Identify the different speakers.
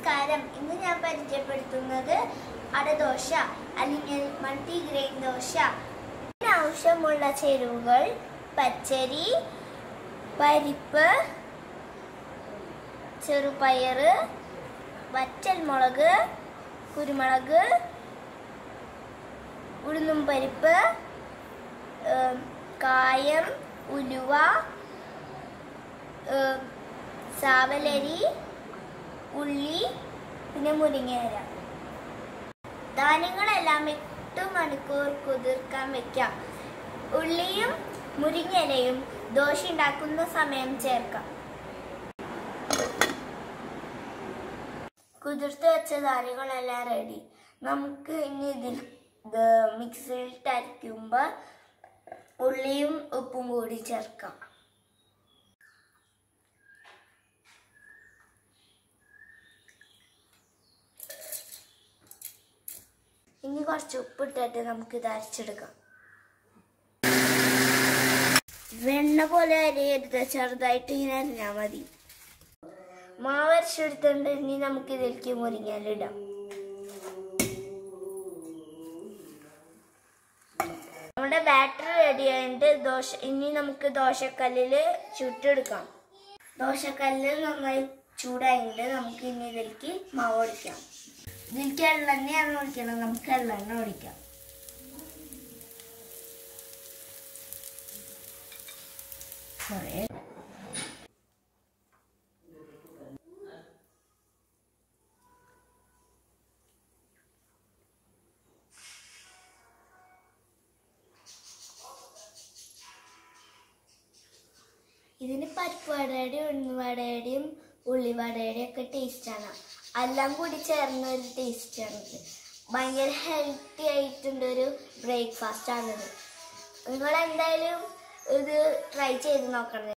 Speaker 1: നമസ്കാരം ഇന്ന് ഞാൻ പരിചയപ്പെടുത്തുന്നത് അടദോശ അല്ലെങ്കിൽ മൾട്ടിഗ്രെയിൻ ദോശ ഇതിന് ആവശ്യമുള്ള ചേരുവകൾ പച്ചരി പരിപ്പ് ചെറുപയറ് വറ്റൽമുളക് കുരുമുളക് ഉഴുന്നും പരിപ്പ് ഏം, കായം ഉലുവ ഏം, സാവലരി ഉള്ളി പിന്നെ മുരിങ്ങയില ധാന്യങ്ങളെല്ലാം എട്ട് മണിക്കൂർ കുതിർക്കാൻ വെക്കാം ഉള്ളിയും മുരിങ്ങയിലയും ദോശ ഉണ്ടാക്കുന്ന സമയം ചേർക്കാം കുതിർത്ത് വെച്ച ധാന്യങ്ങളെല്ലാം റെഡി നമുക്ക് ഇനി ഇതിൽ ഇത് മിക്സിയിലിട്ട് അരയ്ക്കുമ്പോൾ ഉള്ളിയും ഉപ്പും കൂടി ചേർക്കാം ഇനി കുറച്ച് ഉപ്പിട്ടിട്ട് നമുക്ക് ഇത് അരച്ചെടുക്കാം വെണ്ണ പോലെ അരിയരുത് ചെറുതായിട്ട് ഇങ്ങനെ അരിഞ്ഞാൽ മതി മാവ് അരച്ചെടുത്തിട്ടുണ്ട് ഇനി നമുക്ക് ഇതിലേക്ക് മുരിങ്ങയിലിടാം നമ്മുടെ ബാറ്റർ റെഡി ആയിട്ട് ദോശ ഇനി നമുക്ക് ദോശക്കല്ലിൽ ചുട്ടെടുക്കാം ദോശക്കല്ല് നന്നായി ചൂടായിട്ട് നമുക്ക് ഇനി ഇതിലേക്ക് മാവ് ഒടിക്കാം ഇതിലേക്ക് എള്ളെണ്ണയാണ് ഒഴിക്കണം നമുക്ക് എള്ളെണ്ണ ഒഴിക്കാം കുറേ ഇതിന് പരിപ്പ് വടയുടെയും ഉഴുന്നുവടയുടെയും ഉള്ളിവടയുടെയും ഒക്കെ ടേസ്റ്റാണ് എല്ലാം കൂടി ചേർന്ന ഒരു ടേസ്റ്റാണ് ഇത് ഭയങ്കര ഹെൽത്തി ആയിട്ടുണ്ട് ഒരു ബ്രേക്ക്ഫാസ്റ്റ് ആണിത് നിങ്ങൾ എന്തായാലും ഇത് ട്രൈ ചെയ്ത് നോക്കണം